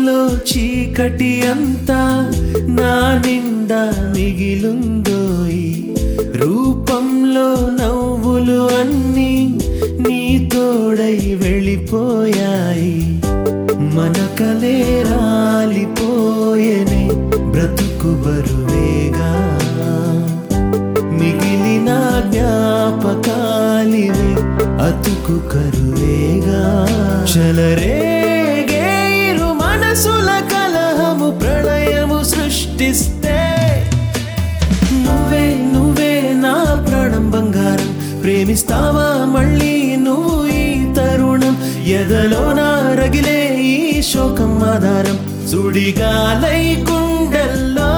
హృదయంలో చీకటి అంతా నా నిండా మిగిలుందోయి రూపంలో నవ్వులు అన్నీ నీ తోడై వెళ్ళిపోయాయి మన కలే రాలిపోయనే బ్రతుకు బరువేగా మిగిలిన జ్ఞాపకాలివే అతుకు కరువేగా చలరేగే ఇరు మనసుల కలహము ప్రళయము సృష్టిస్తే నువ్వే నువ్వే నా ప్రాణం బంగారం ప్రేమిస్తావా మళ్ళీ నువ్వు ఈ తరుణం ఎదలో నా రగిలే ఈ శోకం ఆధారం సుడిగాలై గుండెల్లో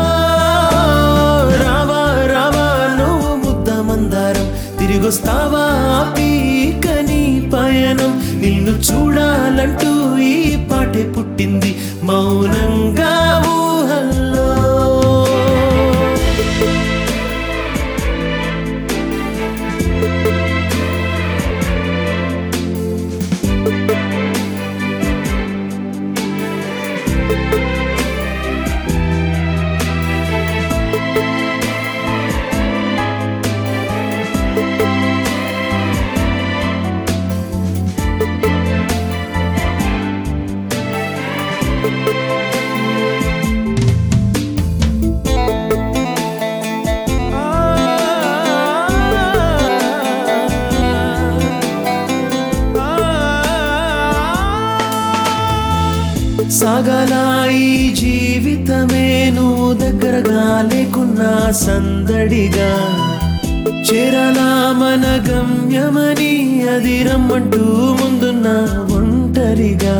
రావా రావా నువ్వు ముద్ద మందారం తిరిగొస్తావా పీక నీ పయనం నిన్ను చూడాలంటూ ఈ పాటే పుట్టింది మౌనంగా ఊహల్లో సాగలా ఈ జీవితమే నువ్వు దగ్గరగా లేకున్నా సందడిగా చేరలా మన గమ్యమని అది రమ్మంటూ ముందున్న ఒంటరిగా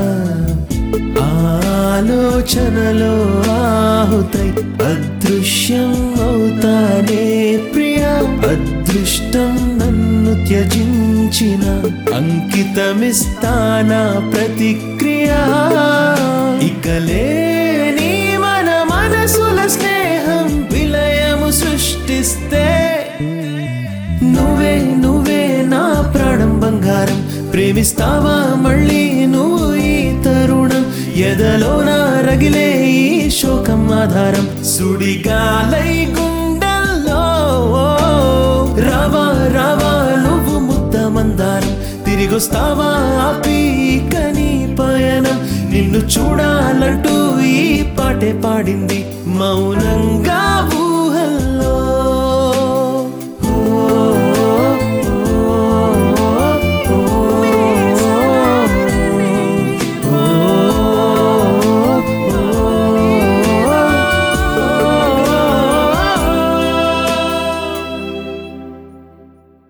ఆలోచనలో ఆహుతై అదృశ్యం అవుతానే ప్రియా అదృష్టం నన్ను త్యజించిన అంకితమిస్తానా ప్రతిక్రియ ఇకలేని మన మనసుల స్నేహం విలయము సృష్టిస్తే నువ్వే నువ్వే నా ప్రాణం బంగారం ప్రేమిస్తావా మళ్ళీ నువ్వు ఈ తరుణం ఎదలో నా రగిలే ఈ శోకం ఆధారం సుడిగాలై గుండెల్లో రావా రావా నువ్వు ముద్ద మందారం తిరిగొస్తావా ఆ పీక నీ పయనం నిన్ను చూడాలంటూ ఈ పాటే పాడింది మౌనంగా